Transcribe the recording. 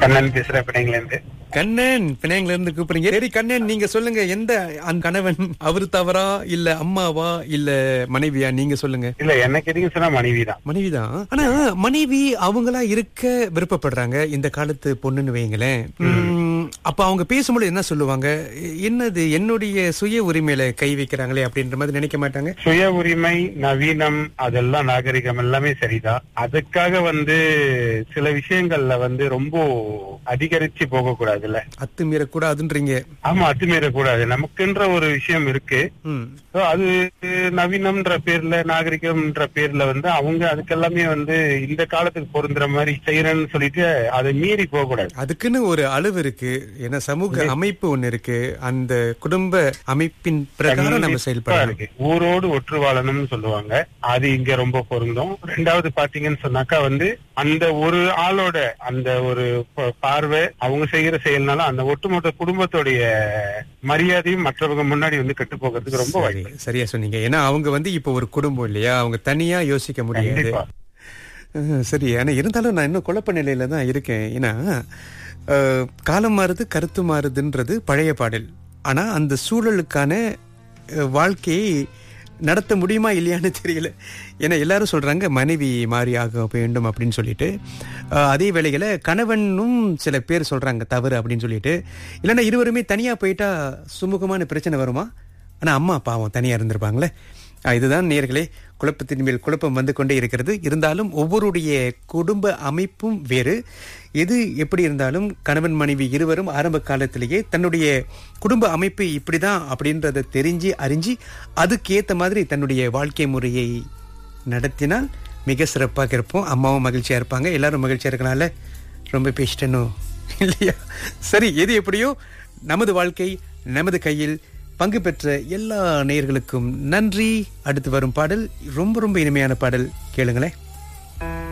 கண்ணன் பேசுறேன் பிள்ளைங்கள இருந்து கண்ணன் பிணையங்கள்ல இருந்து கூப்பிடுறீங்க சரி கண்ணன் நீங்க சொல்லுங்க எந்த அந்த கணவன் அவரு தவறா இல்ல அம்மாவா இல்ல மனைவியா நீங்க சொல்லுங்க இல்ல என்ன கேட்டீங்க சொன்னா மனைவி தான் மனைவிதான் ஆனா மனைவி அவங்களா இருக்க விருப்பப்படுறாங்க இந்த காலத்து பொண்ணுன்னு வைங்களேன் உம், அப்ப அவங்க பேசும்போது என்ன சொல்லுவாங்க என்னது என்னுடைய சுய உரிமையில கை வைக்கிறாங்களே அப்படின்ற மாதிரி நினைக்க மாட்டாங்க சுய உரிமை நவீனம் அதெல்லாம் நாகரிகம் எல்லாமே சரிதான் அதுக்காக வந்து சில விஷயங்கள்ல வந்து ரொம்ப அதிகரிச்சு போக கூடாதுல்ல அத்துமீறக்கூடாதுன்றீங்க ஆமா அத்துமீறக்கூடாது நமக்குன்ற ஒரு விஷயம் இருக்கு ம் So, அது நவீனம்ன்ற பேர்ல நாகரிகம்ன்ற பேர்ல வந்து அவங்க அதுக்கெல்லாமே வந்து இந்த காலத்துக்கு பொருந்துற மாதிரி செய்யறேன்னு சொல்லிட்டு அதை மீறி போக கூடாது அதுக்குன்னு ஒரு அளவு இருக்கு ஏன்னா சமூக அமைப்பு ஒண்ணு இருக்கு அந்த குடும்ப அமைப்பின் பிரகாரம் நம்ம கண்டிப்பா செயல்படணும் இருக்கு ஊரோடு ஒற்று வாழணும்னு சொல்லுவாங்க அது இங்க ரொம்ப பொருந்தும் ரெண்டாவது பாத்தீங்கன்னு சொன்னாக்கா வந்து அந்த ஒரு ஆளோட அந்த ஒரு ப- பார்வை அவங்க செய்யற செயல்னால அந்த ஒட்டுமொத்த குடும்பத்தோடைய மரியாதையும் மற்றவங்க முன்னாடி வந்து கெட்டு போகிறதுக்கு ரொம்ப சரி, வாய்ப்பு சரியா சொன்னீங்க ஏன்னா அவங்க வந்து இப்போ ஒரு குடும்பம் இல்லையா அவங்க தனியா யோசிக்க முடியாது கண்டிப்பா அஹ், சரி ஆனா இருந்தாலும் நான் இன்னும் குழப்ப நிலையில தான் இருக்கேன் ஏன்னா அஹ், காலம் மாறுது கருத்து மாறுதுன்றது பழைய பாடல் ஆனா அந்த சூழலுக்கான அஹ், வாழ்க்கையை நடத்த முடியுமா இல்லையான்னு தெரியல ஏன்னா எல்லாரும் சொல்றாங்க மனைவி மாறி ஆக வேண்டும் அப்படின்னு சொல்லிட்டு அஹ், அதே வேளையில கணவனும் சில பேர் சொல்றாங்க தவறு அப்படின்னு சொல்லிட்டு இல்லைன்னா இருவருமே தனியா போயிட்டா சுமூகமான பிரச்சனை வருமா ஆனா அம்மா பாவம் தனியா இருந்திருப்பாங்களே ஆஹ் இதுதான் நேர்களே குழப்பத்தின் மேல் குழப்பம் வந்து கொண்டே இருக்கிறது இருந்தாலும் ஒவ்வொருடைய குடும்ப அமைப்பும் வேறு எது எப்படி இருந்தாலும் கணவன் மனைவி இருவரும் ஆரம்ப காலத்திலேயே தன்னுடைய குடும்ப அமைப்பு இப்படிதான் அப்படின்றத தெரிஞ்சு அறிஞ்சு அதுக்கு ஏத்த மாதிரி தன்னுடைய வாழ்க்கை முறையை நடத்தினால் மிக சிறப்பாக இருப்போம் அம்மாவும் மகிழ்ச்சியா இருப்பாங்க எல்லாரும் மகிழ்ச்சியா இருக்கனால ரொம்ப பேசிட்டனும் இல்லையா சரி எது எப்படியோ நமது வாழ்க்கை நமது கையில் பங்கு பெற்ற எல்லா நேயர்களுக்கும் நன்றி அடுத்து வரும் பாடல் ரொம்ப ரொம்ப இனிமையான பாடல் கேளுங்களேன்